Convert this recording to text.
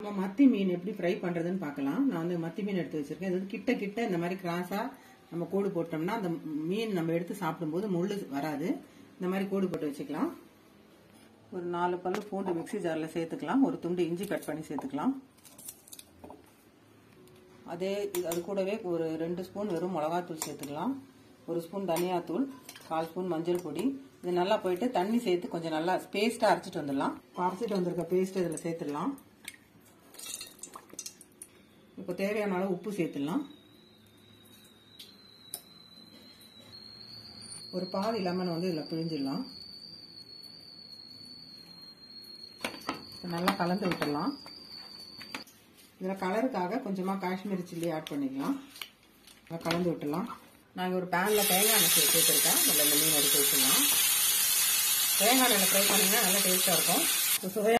நம்ம மத்தி மீன் எப்படி ஃப்ரை பண்றதுன்னு பார்க்கலாம் நான் வந்து மத்தி மீன் எடுத்து வச்சிருக்கேன் இது வந்து கிட்ட கிட்ட இந்த மாதிரி கிராஸா நம்ம கோடு போட்டோம்னா அந்த மீன் நம்ம எடுத்து சாப்பிடும்போது முள்ளு வராது இந்த மாதிரி கோடு போட்டு வச்சுக்கலாம் ஒரு நாலு பல்லு பூண்டு மிக்ஸி ஜார்ல சேர்த்துக்கலாம் ஒரு துண்டு இஞ்சி கட் பண்ணி சேர்த்துக்கலாம் அதே இது- அது கூடவே ஒரு ரெண்டு ஸ்பூன் வெறும் மிளகாத்தூள் சேர்த்துக்கலாம் ஒரு ஸ்பூன் தனியாத்தூள் கால் ஸ்பூன் மஞ்சள் பொடி இது நல்லா போயிட்டு தண்ணி சேர்த்து கொஞ்சம் நல்லா பேஸ்டா அரைச்சிட்டு வந்துடலாம் இப்போ அரைச்சிட்டு வந்திருக்க பேஸ்ட் இதில் சேர்த்துடலாம் இப்போ தேவையான அளவு உப்பு சேர்த்துடலாம் ஒரு பாதி லெமன் வந்து இதில் பிழிஞ்சிடலாம் இப்ப நல்லா கலந்து விட்டுடலாம் இதில் கலருக்காக கொஞ்சமாக காஷ்மீரி சில்லி ஆட் பண்ணிக்கலாம் நல்லா கலந்து விட்டுடலாம் நாங்கள் ஒரு பேனில் தேங்காய் எண்ணெய் சே- சேர்த்துருக்கேன் அதில் இந்த மீன் எடுத்து வச்சுக்கலாம் தேங்காய் எண்ணெய் ஃப்ரை பண்ணிங்கன்னா நல்லா டேஸ்ட்டாக இருக்கும் இப்போ சுவையா